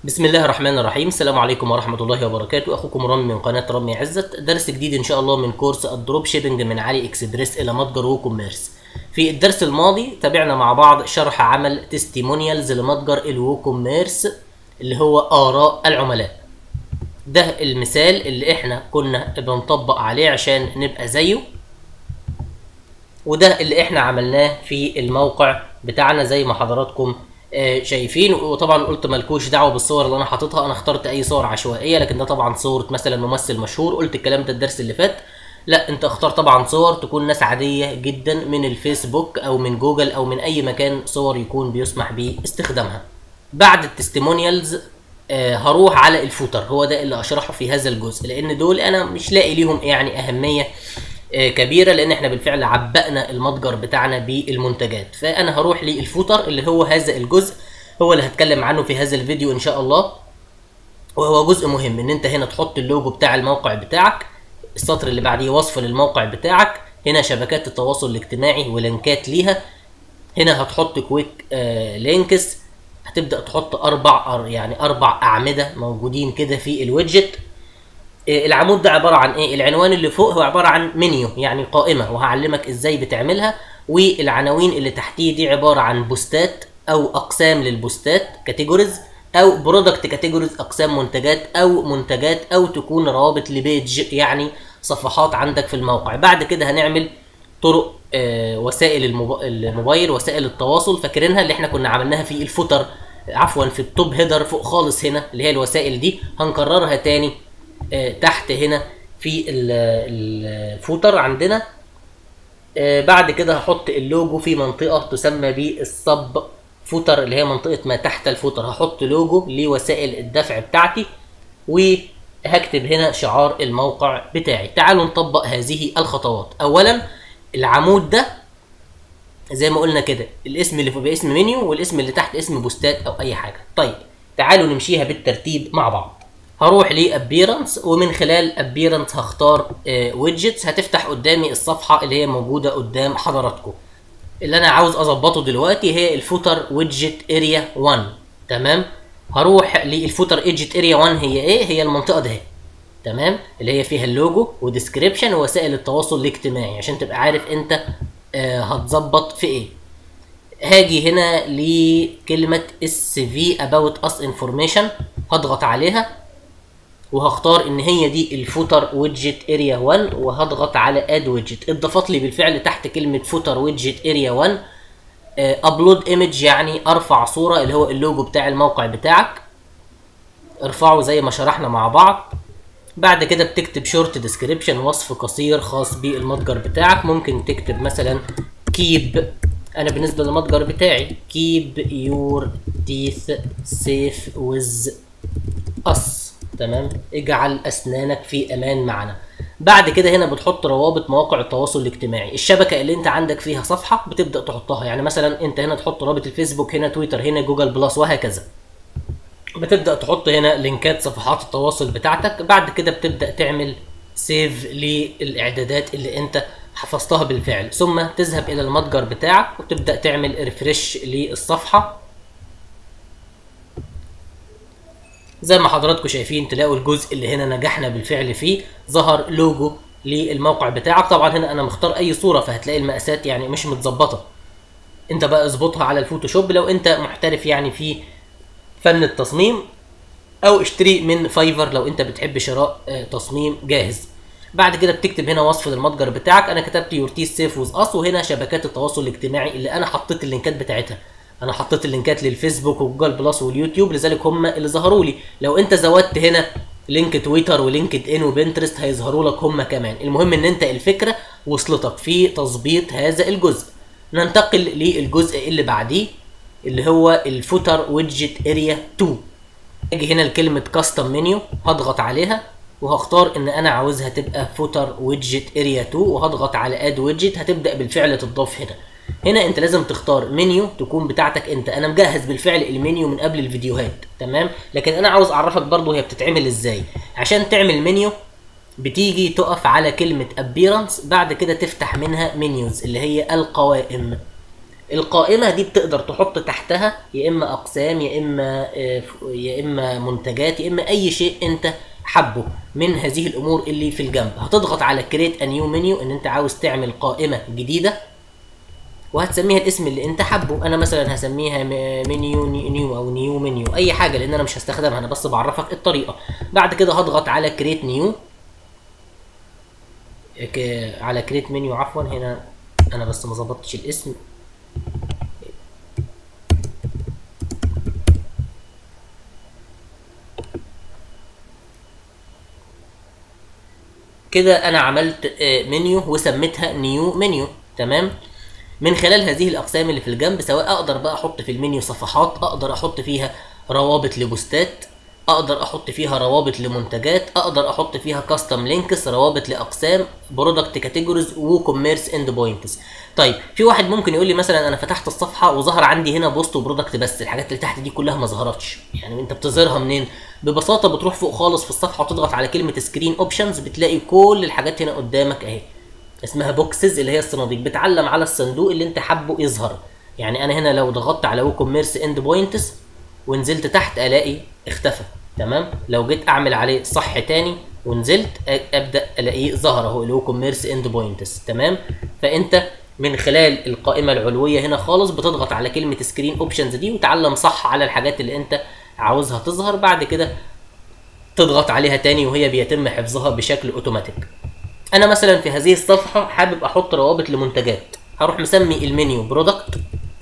بسم الله الرحمن الرحيم السلام عليكم ورحمة الله وبركاته أخوكم رامي من قناة رامي عزت درس جديد إن شاء الله من كورس الدروب شيبنج من علي إكسبريس إلى متجر ووكوميرس في الدرس الماضي تابعنا مع بعض شرح عمل تستيمونيالز لمتجر الووكوميرس اللي هو آراء العملاء ده المثال اللي احنا كنا بنطبق عليه عشان نبقى زيه وده اللي احنا عملناه في الموقع بتاعنا زي ما حضراتكم آه، شايفين وطبعا قلت مالكوش دعوه بالصور اللي انا حاططها انا اخترت اي صور عشوائيه لكن ده طبعا صوره مثلا ممثل مشهور قلت الكلام ده الدرس اللي فات لا انت اختار طبعا صور تكون ناس عاديه جدا من الفيسبوك او من جوجل او من اي مكان صور يكون بيسمح باستخدامها بعد التستيمونيالز آه، هروح على الفوتر هو ده اللي اشرحه في هذا الجزء لان دول انا مش لاقي ليهم يعني اهميه آه، كبيره لان احنا بالفعل عبأنا المتجر بتاعنا بالمنتجات فانا هروح للفوتر اللي هو هذا الجزء هو اللي هتكلم عنه في هذا الفيديو ان شاء الله وهو جزء مهم ان انت هنا تحط اللوجو بتاع الموقع بتاعك السطر اللي بعديه وصف للموقع بتاعك هنا شبكات التواصل الاجتماعي ولينكات ليها هنا هتحط كويك آه لينكس هتبدا تحط اربع أر- يعني اربع اعمده موجودين كده في الويدجت إيه العمود ده عباره عن ايه العنوان اللي فوق هو عباره عن منيو يعني قائمه وهعلمك ازاي بتعملها والعناوين اللي تحتيه دي عباره عن بوستات او اقسام للبوستات كاتيجوريز او برودكت كاتيجوريز اقسام منتجات او منتجات او تكون روابط لبيج يعني صفحات عندك في الموقع بعد كده هنعمل طرق آه، وسائل الموب- الموبايل وسائل التواصل فاكرينها اللي احنا كنا عملناها في الفوتر عفوا في التوب هيدر فوق خالص هنا اللي هي الوسائل دي هنكررها تاني آه، تحت هنا في ال- الفوتر عندنا آه، بعد كده هحط اللوجو في منطقة تسمى بالصب فوتر اللي هي منطقة ما تحت الفوتر هحط لوجو لوسائل الدفع بتاعتي وهكتب هنا شعار الموقع بتاعي تعالوا نطبق هذه الخطوات اولا العمود ده زي ما قلنا كده الاسم اللي فوق باسم منيو والاسم اللي تحت اسم بوستات او اي حاجه طيب تعالوا نمشيها بالترتيب مع بعض هروح لابيرنس ومن خلال ابيرنس هختار ويدجتس هتفتح قدامي الصفحه اللي هي موجوده قدام حضراتكم اللي انا عاوز اظبطه دلوقتي هي الفوتر ويدجت اريا 1 تمام هروح للفوتر ايدجت اريا 1 هي ايه هي المنطقه ده تمام اللي هي فيها اللوجو وديسكريبشن ووسائل التواصل الاجتماعي عشان تبقى عارف انت آه هتظبط في ايه هاجي هنا لكلمة اس في about us information هضغط عليها وهختار ان هي دي الفوتر ويدجت اريا 1 وهضغط على اد ويدجت اضافت لي بالفعل تحت كلمة فوتر ويدجت اريا 1 ابلود ايمج يعني ارفع صورة اللي هو اللوجو بتاع الموقع بتاعك ارفعه زي ما شرحنا مع بعض بعد كده بتكتب شورت ديسكريبشن وصف قصير خاص بالمتجر بتاعك ممكن تكتب مثلا كيب انا بالنسبه للمتجر بتاعي كيب يور تيث سيف ويز اس تمام اجعل اسنانك في امان معنا بعد كده هنا بتحط روابط مواقع التواصل الاجتماعي الشبكه اللي انت عندك فيها صفحه بتبدا تحطها يعني مثلا انت هنا تحط رابط الفيسبوك هنا تويتر هنا جوجل بلس وهكذا بتبدا تحط هنا لينكات صفحات التواصل بتاعتك بعد كده بتبدا تعمل سيف للاعدادات اللي انت حفظتها بالفعل ثم تذهب الى المتجر بتاعك وتبدا تعمل ريفرش للصفحه زي ما حضراتكم شايفين تلاقوا الجزء اللي هنا نجحنا بالفعل فيه ظهر لوجو للموقع بتاعك طبعا هنا انا مختار اي صوره فهتلاقي المقاسات يعني مش متظبطه انت بقى اظبطها على الفوتوشوب لو انت محترف يعني في فن التصميم او اشتري من فايفر لو انت بتحب شراء آه، تصميم جاهز بعد كده بتكتب هنا وصف للمتجر بتاعك انا كتبت يورتيس سيف وز اس وهنا شبكات التواصل الاجتماعي اللي انا حطيت اللينكات بتاعتها انا حطيت اللينكات للفيسبوك وجوجل بلس واليوتيوب لذلك هم اللي ظهروا لي لو انت زودت هنا لينك تويتر ولينكد ان وبنترست هيظهروا لك هم كمان المهم ان انت الفكره وصلتك في تظبيط هذا الجزء ننتقل للجزء اللي بعديه اللي هو الفوتر ويدجت اريا 2 اجي هنا لكلمه كاستم منيو هضغط عليها وهختار ان انا عاوزها تبقى فوتر ويدجت اريا 2 وهضغط على اد ويدجت هتبدا بالفعل تضاف هنا هنا انت لازم تختار منيو تكون بتاعتك انت انا مجهز بالفعل المنيو من قبل الفيديوهات تمام لكن انا عاوز اعرفك برضو هي بتتعمل ازاي عشان تعمل منيو بتيجي تقف على كلمة appearance بعد كده تفتح منها menus اللي هي القوائم القائمه دي بتقدر تحط تحتها يا اما اقسام يا اما آه، يا اما منتجات يا اما اي شيء انت حبه من هذه الامور اللي في الجنب هتضغط على كريت ا نيو منيو ان انت عاوز تعمل قائمه جديده وهتسميها الاسم اللي انت حابه انا مثلا هسميها م- منيو ني- نيو او نيو منيو اي حاجه لان انا مش هستخدمها انا بس بعرفك الطريقه بعد كده هضغط على كريت نيو ك- على كريت منيو عفوا هنا انا بس ما ظبطتش الاسم كده انا عملت آه، منيو وسميتها نيو منيو تمام من خلال هذه الاقسام اللي في الجنب سواء اقدر بقى احط في المنيو صفحات اقدر احط فيها روابط لبوستات اقدر احط فيها روابط لمنتجات اقدر احط فيها كاستم لينكس روابط لاقسام برودكت كاتيجوريز وكوميرس اند بوينتس طيب في واحد ممكن يقول لي مثلا انا فتحت الصفحه وظهر عندي هنا بوست وبرودكت بس الحاجات اللي تحت دي كلها ما ظهرتش يعني انت بتظهرها منين ببساطه بتروح فوق خالص في الصفحه وتضغط على كلمه سكرين اوبشنز بتلاقي كل الحاجات هنا قدامك اهي اسمها بوكسز اللي هي الصناديق بتعلم على الصندوق اللي انت حابه يظهر يعني انا هنا لو ضغطت على ووكوميرس اند بوينتس ونزلت تحت الاقي اختفى تمام لو جيت اعمل عليه صح تاني ونزلت أ- ابدا الاقيه ظهر اهو اللي هو كوميرس اند بوينتس تمام فانت من خلال القائمه العلويه هنا خالص بتضغط على كلمه سكرين اوبشنز دي وتعلم صح على الحاجات اللي انت عاوزها تظهر بعد كده تضغط عليها تاني وهي بيتم حفظها بشكل اوتوماتيك انا مثلا في هذه الصفحه حابب احط روابط لمنتجات هروح مسمي المنيو برودكت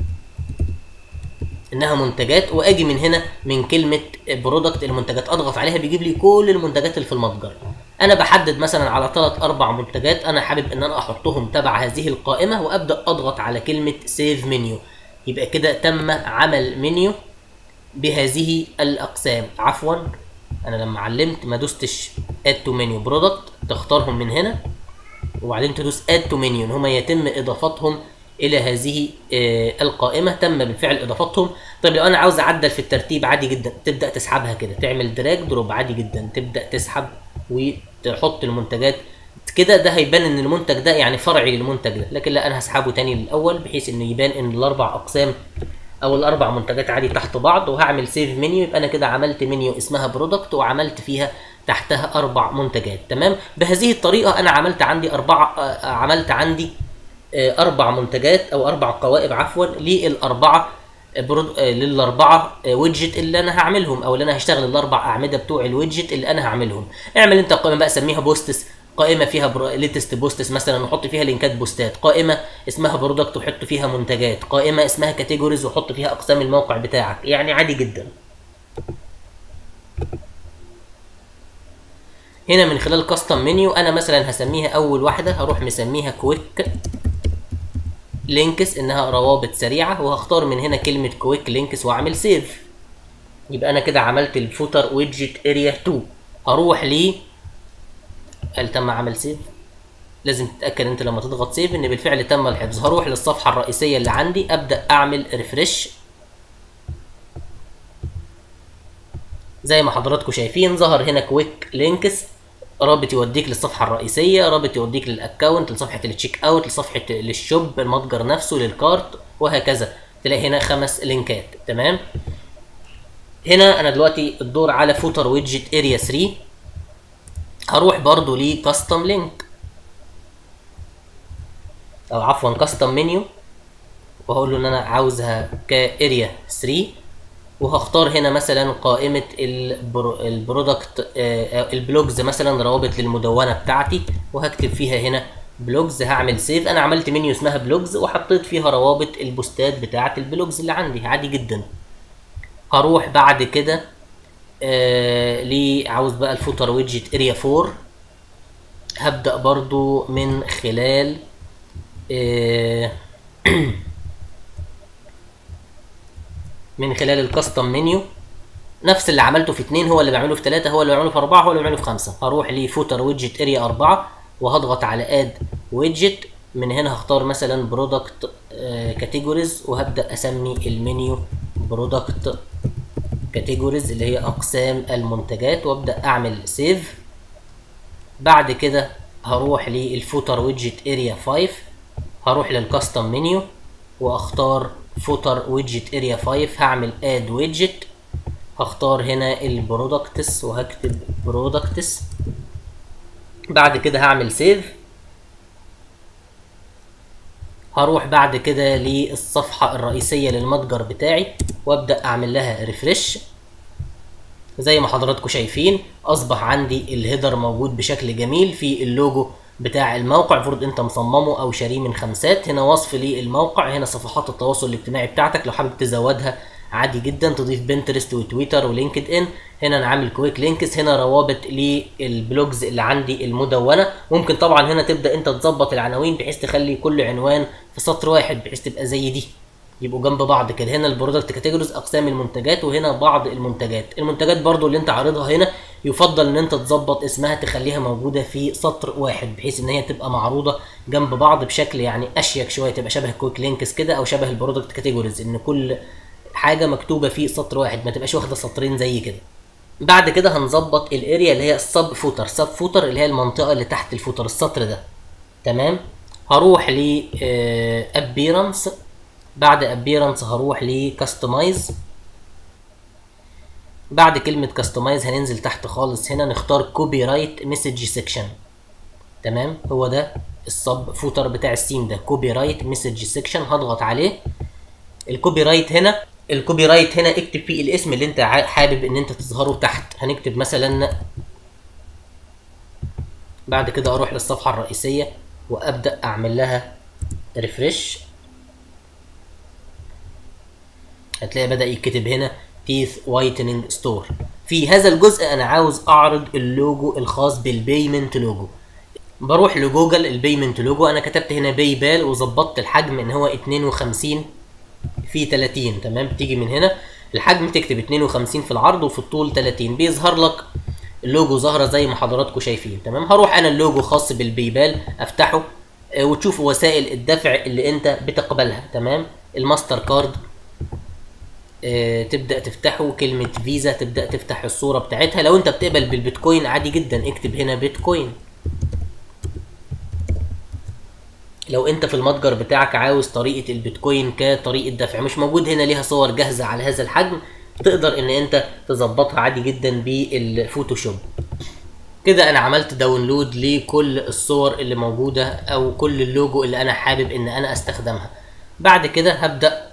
انها منتجات واجي من هنا من كلمه برودكت المنتجات اضغط عليها بيجيب لي كل المنتجات اللي في المتجر انا بحدد مثلا على ثلاث اربع منتجات انا حابب ان انا احطهم تبع هذه القائمه وابدا اضغط على كلمه سيف منيو يبقى كده تم عمل منيو بهذه الاقسام عفوا انا لما علمت ما دوستش اد تو منيو برودكت تختارهم من هنا وبعدين تدوس اد تو منيو ان هما يتم اضافتهم الى هذه آه، القائمه تم بالفعل اضافتهم طيب لو انا عاوز اعدل في الترتيب عادي جدا تبدا تسحبها كده تعمل دراج دروب عادي جدا تبدا تسحب وتحط المنتجات كده ده هيبان ان المنتج ده يعني فرعي للمنتج ده لكن لا انا هسحبه تاني للاول بحيث انه يبان ان الاربع اقسام او الاربع منتجات عادي تحت بعض وهعمل سيف منيو يبقى انا كده عملت منيو اسمها برودكت وعملت فيها تحتها اربع منتجات تمام بهذه الطريقه انا عملت عندي اربع آه، عملت عندي آه، اربع منتجات او اربع قوائم عفوا للاربعه آه، برود... آه، للاربعه آه، ويدجت اللي انا هعملهم او اللي انا هشتغل الاربع اعمده بتوع الويدجت اللي انا هعملهم اعمل انت قائمه بقى سميها بوستس قائمه فيها برو... ليتست بوستس مثلا نحط فيها لينكات بوستات قائمه اسمها برودكت وحط فيها منتجات قائمه اسمها كاتيجوريز وحط فيها اقسام الموقع بتاعك يعني عادي جدا هنا من خلال كاستم منيو انا مثلا هسميها اول واحده هروح مسميها كويك لينكس انها روابط سريعه وهختار من هنا كلمه كويك لينكس واعمل سيف يبقى انا كده عملت الفوتر ويدجت اريا 2 هروح ل هل تم عمل سيف لازم تتاكد انت لما تضغط سيف ان بالفعل تم الحفظ هروح للصفحه الرئيسيه اللي عندي ابدا اعمل ريفرش زي ما حضراتكم شايفين ظهر هنا كويك لينكس رابط يوديك للصفحه الرئيسيه رابط يوديك للاكونت لصفحه التشيك اوت لصفحه للشوب المتجر نفسه للكارت وهكذا تلاقي هنا خمس لينكات تمام هنا انا دلوقتي الدور على فوتر ويدجت اريا 3 هروح برضو لكاستم لينك او عفوا كاستم منيو وهقول له ان انا عاوزها كاريا 3 وهختار هنا مثلا قائمة البرو البرودكت آه، البلوجز مثلا روابط للمدونة بتاعتي وهكتب فيها هنا بلوجز هعمل سيف انا عملت منيو اسمها بلوجز وحطيت فيها روابط البوستات بتاعت البلوجز اللي عندي عادي جدا هروح بعد كده آه لي عاوز بقى الفوتر ويدجت اريا 4 هبدأ برضو من خلال آه من خلال الكاستم منيو نفس اللي عملته في اتنين هو اللي بعمله في تلاتة هو اللي بعمله في أربعة هو اللي بعمله في خمسة هروح لفوتر ويدجت اريا أربعة وهضغط على اد ويدجت من هنا هختار مثلا برودكت كاتيجوريز وهبدأ أسمي المنيو برودكت كاتيجوريز اللي هي أقسام المنتجات وأبدأ أعمل سيف بعد كده هروح للفوتر ويدجت اريا 5 هروح للكاستم منيو واختار فوتر ويدجت اريا 5 هعمل اد ويدجت هختار هنا البرودكتس وهكتب برودكتس بعد كده هعمل سيف هروح بعد كده للصفحة الرئيسية للمتجر بتاعي وابدأ اعمل لها ريفرش زي ما حضراتكم شايفين اصبح عندي الهيدر موجود بشكل جميل في اللوجو بتاع الموقع المفروض انت مصممه او شاريه من خمسات هنا وصف للموقع هنا صفحات التواصل الاجتماعي بتاعتك لو حابب تزودها عادي جدا تضيف بنترست وتويتر ولينكد ان هنا انا عامل كويك لينكس هنا روابط للبلوجز اللي عندي المدونه ممكن طبعا هنا تبدا انت تظبط العناوين بحيث تخلي كل عنوان في سطر واحد بحيث تبقى زي دي يبقوا جنب بعض كده هنا البرودكت كاتيجوريز اقسام المنتجات وهنا بعض المنتجات المنتجات برضو اللي انت عارضها هنا يفضل ان انت تظبط اسمها تخليها موجوده في سطر واحد بحيث ان هي تبقى معروضه جنب بعض بشكل يعني اشيك شويه تبقى شبه كويك لينكس كده او شبه البرودكت كاتيجوريز ان كل حاجه مكتوبه في سطر واحد ما تبقاش واخده سطرين زي كده بعد كده هنظبط الاريا اللي هي السب فوتر سب فوتر اللي هي المنطقه اللي تحت الفوتر السطر ده تمام هروح ل ابيرنس بعد ابيرنس هروح لكاستمايز بعد كلمة كاستمايز هننزل تحت خالص هنا نختار كوبي رايت مسج سيكشن تمام هو ده السب فوتر بتاع السين ده كوبي رايت مسج سيكشن هضغط عليه الكوبي رايت هنا الكوبي رايت هنا اكتب فيه الاسم اللي انت حابب ان انت تظهره تحت هنكتب مثلا بعد كده اروح للصفحة الرئيسية وابدأ اعمل لها ريفرش هتلاقي بدأ يتكتب هنا تيث وايتنينج ستور في هذا الجزء انا عاوز اعرض اللوجو الخاص بالبيمنت لوجو بروح لجوجل البيمنت لوجو انا كتبت هنا باي بال وظبطت الحجم ان هو 52 في 30 تمام تيجي من هنا الحجم تكتب 52 في العرض وفي الطول 30 بيظهر لك اللوجو ظاهره زي ما حضراتكم شايفين تمام هروح انا اللوجو خاص بالبيبال افتحه وتشوف وسائل الدفع اللي انت بتقبلها تمام الماستر كارد اه تبدا تفتحه كلمه فيزا تبدا تفتح الصوره بتاعتها لو انت بتقبل بالبيتكوين عادي جدا اكتب هنا بيتكوين لو انت في المتجر بتاعك عاوز طريقه البيتكوين كطريقه دفع مش موجود هنا ليها صور جاهزه على هذا الحجم تقدر ان انت تظبطها عادي جدا بالفوتوشوب كده انا عملت داونلود لكل الصور اللي موجوده او كل اللوجو اللي انا حابب ان انا استخدمها بعد كده هبدا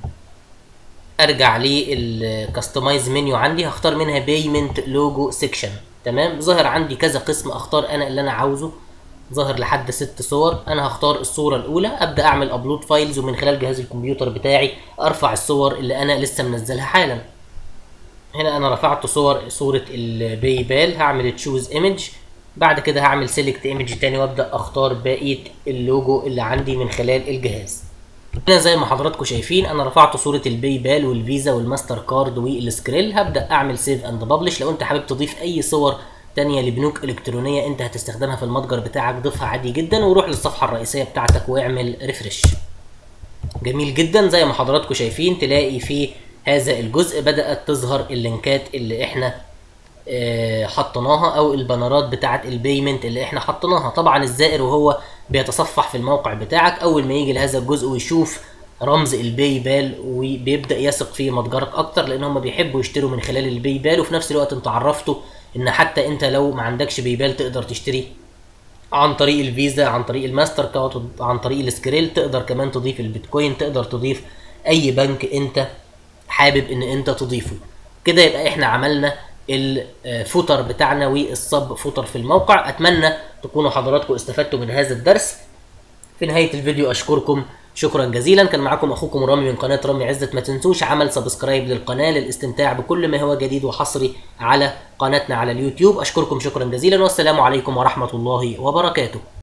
ارجع للكاستمايز منيو عندي هختار منها بيمنت لوجو سيكشن تمام ظهر عندي كذا قسم اختار انا اللي انا عاوزه ظهر لحد ست صور انا هختار الصورة الاولى ابدا اعمل ابلود فايلز ومن خلال جهاز الكمبيوتر بتاعي ارفع الصور اللي انا لسه منزلها حالا هنا انا رفعت صور صورة الباي بال هعمل تشوز ايمج بعد كده هعمل سيلكت ايمج تاني وابدا اختار بقية اللوجو اللي عندي من خلال الجهاز هنا زي ما حضراتكم شايفين انا رفعت صورة الباي بال والفيزا والماستر كارد والسكريل هبدا اعمل سيف اند ببلش لو انت حابب تضيف اي صور تانية لبنوك إلكترونية أنت هتستخدمها في المتجر بتاعك ضيفها عادي جدا وروح للصفحة الرئيسية بتاعتك واعمل ريفرش جميل جدا زي ما حضراتكم شايفين تلاقي في هذا الجزء بدأت تظهر اللينكات اللي احنا اه حطيناها او البانرات بتاعه البيمنت اللي احنا حطيناها طبعا الزائر وهو بيتصفح في الموقع بتاعك اول ما يجي لهذا الجزء ويشوف رمز الباي بال وبيبدا يثق في متجرك اكتر لان هم بيحبوا يشتروا من خلال الباي بال وفي نفس الوقت انت عرفته ان حتى انت لو ما عندكش بيبال تقدر تشتري عن طريق الفيزا عن طريق الماستر كارد عن طريق السكريل تقدر كمان تضيف البيتكوين تقدر تضيف اي بنك انت حابب ان انت تضيفه كده يبقى احنا عملنا الفوتر بتاعنا والصب فوتر في الموقع اتمنى تكونوا حضراتكم استفدتوا من هذا الدرس في نهايه الفيديو اشكركم شكرا جزيلا كان معكم اخوكم رامي من قناه رامي عزت ما تنسوش عمل سبسكرايب للقناه للاستمتاع بكل ما هو جديد وحصري على قناتنا على اليوتيوب اشكركم شكرا جزيلا والسلام عليكم ورحمه الله وبركاته